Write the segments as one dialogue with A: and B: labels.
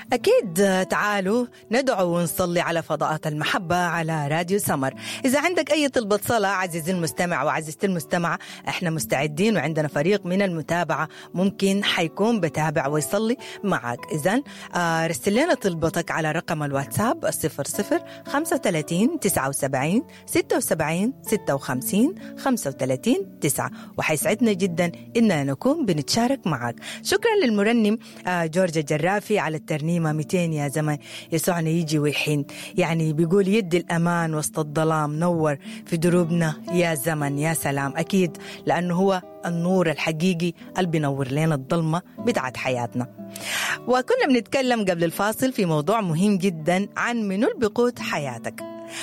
A: أكيد تعالوا ندعو ونصلي على فضاءات المحبة على راديو سمر إذا عندك أي طلبة صلاة عزيزي المستمع وعزيزتي المستمعة إحنا مستعدين وعندنا فريق من المتابعة ممكن حيكون بتابع ويصلي معك إذا آه رسل لنا طلبتك على رقم الواتساب الصفر صفر خمسة وثلاثين تسعة وسبعين ستة وسبعين ستة وخمسين خمسة وثلاثين تسعة وحيسعدنا جدا إننا نكون بنتشارك معك شكرا للمرنم آه جورج الجرافي على الترنيمة 200 يا زمان يسوعنا يجي ويحين يعني بيقول يدي الأمان وسط الظلام نور في دروبنا يا زمن يا سلام أكيد لأنه هو النور الحقيقي اللي بينور لنا الظلمة بتاعت حياتنا وكنا بنتكلم قبل الفاصل في موضوع مهم جدا عن منو اللي بيقود حياتك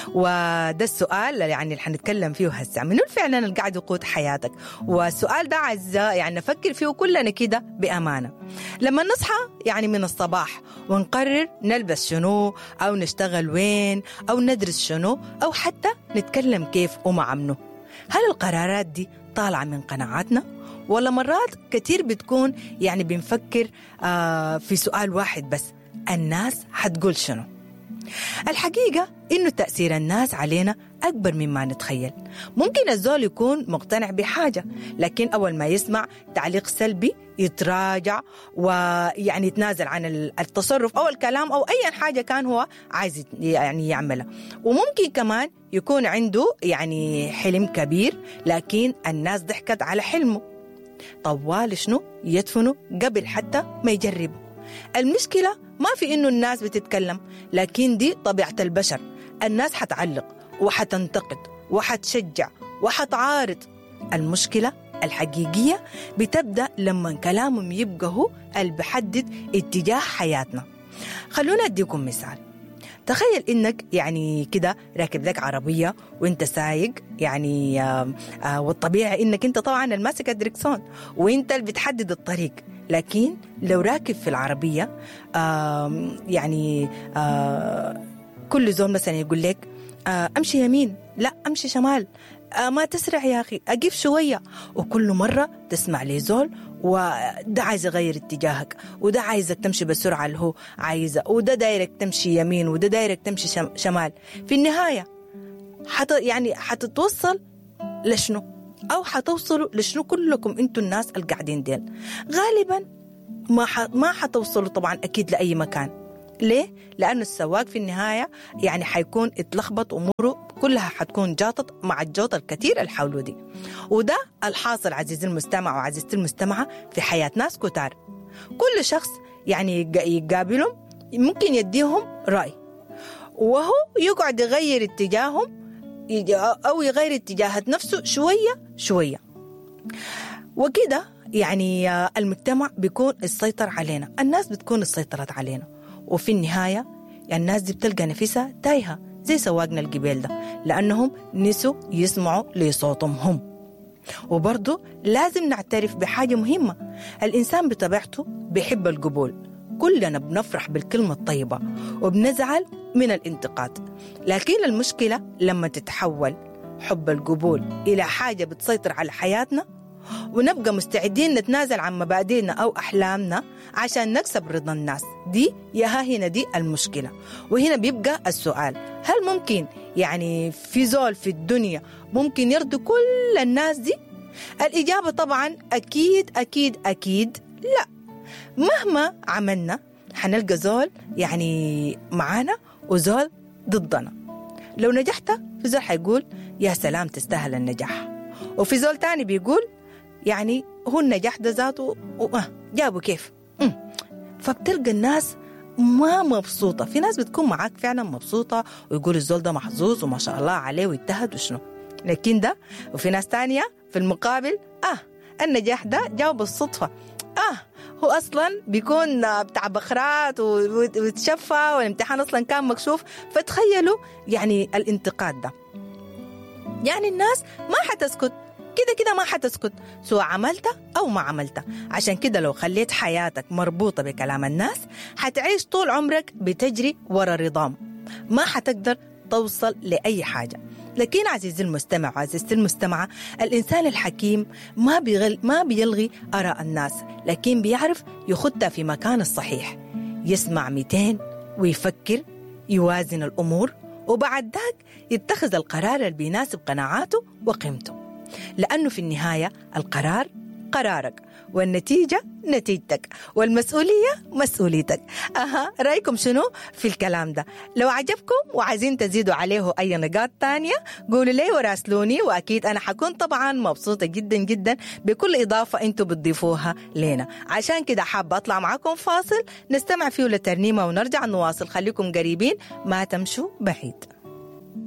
A: وده السؤال يعني اللي حنتكلم فيه هسه منو فعلا اللي قاعد يقود حياتك والسؤال ده عز يعني نفكر فيه كلنا كده بأمانة لما نصحى يعني من الصباح ونقرر نلبس شنو أو نشتغل وين أو ندرس شنو أو حتى نتكلم كيف ومع منو هل القرارات دي طالعة من قناعاتنا ولا مرات كتير بتكون يعني بنفكر آه في سؤال واحد بس الناس حتقول شنو الحقيقة إنه تأثير الناس علينا أكبر مما نتخيل ممكن الزول يكون مقتنع بحاجة لكن أول ما يسمع تعليق سلبي يتراجع ويعني يتنازل عن التصرف أو الكلام أو أي حاجة كان هو عايز يعني يعملها وممكن كمان يكون عنده يعني حلم كبير لكن الناس ضحكت على حلمه طوال شنو يدفنه قبل حتى ما يجربه المشكلة ما في إنه الناس بتتكلم لكن دي طبيعة البشر الناس حتعلق وحتنتقد وحتشجع وحتعارض المشكلة الحقيقية بتبدأ لما كلامهم يبقى هو اللي بحدد اتجاه حياتنا خلونا أديكم مثال تخيل انك يعني كده راكب لك عربيه وانت سايق يعني آآ آآ والطبيعي انك انت طبعا الماسك الدركسون وانت اللي بتحدد الطريق لكن لو راكب في العربيه يعني كل زول مثلا يقول لك امشي يمين لا امشي شمال ما تسرع يا اخي اقف شويه وكل مره تسمع لي زول وده عايز يغير اتجاهك وده عايزك تمشي بالسرعه اللي هو عايزه وده دايرك تمشي يمين وده دايرك تمشي شمال في النهايه حت يعني حتتوصل لشنو او حتوصلوا لشنو كلكم انتوا الناس اللي قاعدين ديل غالبا ما ح... ما حتوصلوا طبعا اكيد لاي مكان ليه؟ لأنه السواق في النهاية يعني حيكون اتلخبط أموره كلها حتكون جاطت مع الجوط الكثير اللي حوله دي وده الحاصل عزيزي المستمع وعزيزتي المستمعة في حياة ناس كتار كل شخص يعني يقابلهم ممكن يديهم رأي وهو يقعد يغير اتجاههم أو يغير اتجاهات نفسه شوية شوية وكده يعني المجتمع بيكون السيطر علينا الناس بتكون السيطرت علينا وفي النهاية الناس دي بتلقى نفسها تايهة زي سواقنا الجبال ده لأنهم نسوا يسمعوا لصوتهم هم وبرضه لازم نعترف بحاجة مهمة الإنسان بطبيعته بيحب القبول كلنا بنفرح بالكلمة الطيبة وبنزعل من الانتقاد لكن المشكلة لما تتحول حب القبول إلى حاجة بتسيطر على حياتنا ونبقى مستعدين نتنازل عن مبادئنا أو أحلامنا عشان نكسب رضا الناس دي ياها هنا دي المشكلة وهنا بيبقى السؤال هل ممكن يعني في زول في الدنيا ممكن يرضي كل الناس دي الإجابة طبعا أكيد أكيد أكيد لا مهما عملنا حنلقى زول يعني معانا وزول ضدنا لو نجحت في زول حيقول يا سلام تستاهل النجاح وفي زول تاني بيقول يعني هو النجاح ده ذاته جابوا كيف فبتلقى الناس ما مبسوطة في ناس بتكون معاك فعلا مبسوطة ويقول الزول ده محظوظ وما شاء الله عليه ويجتهد وشنو لكن ده وفي ناس تانية في المقابل اه النجاح ده جاو بالصدفة اه هو اصلا بيكون بتاع بخرات وتشفى والامتحان اصلا كان مكشوف فتخيلوا يعني الانتقاد ده يعني الناس ما حتسكت كده كده ما حتسكت سواء عملت أو ما عملت عشان كده لو خليت حياتك مربوطة بكلام الناس حتعيش طول عمرك بتجري ورا رضام ما حتقدر توصل لأي حاجة لكن عزيزي المستمع وعزيزتي المستمعة الإنسان الحكيم ما بيغل ما بيلغي آراء الناس لكن بيعرف يخدها في مكان الصحيح يسمع 200 ويفكر يوازن الأمور وبعد ذاك يتخذ القرار اللي بيناسب قناعاته وقيمته لأنه في النهاية القرار قرارك والنتيجة نتيجتك والمسؤولية مسؤوليتك أها رأيكم شنو في الكلام ده لو عجبكم وعايزين تزيدوا عليه أي نقاط تانية قولوا لي وراسلوني وأكيد أنا حكون طبعا مبسوطة جدا جدا بكل إضافة أنتم بتضيفوها لنا عشان كده حابة أطلع معاكم فاصل نستمع فيه لترنيمة ونرجع نواصل خليكم قريبين ما تمشوا بعيد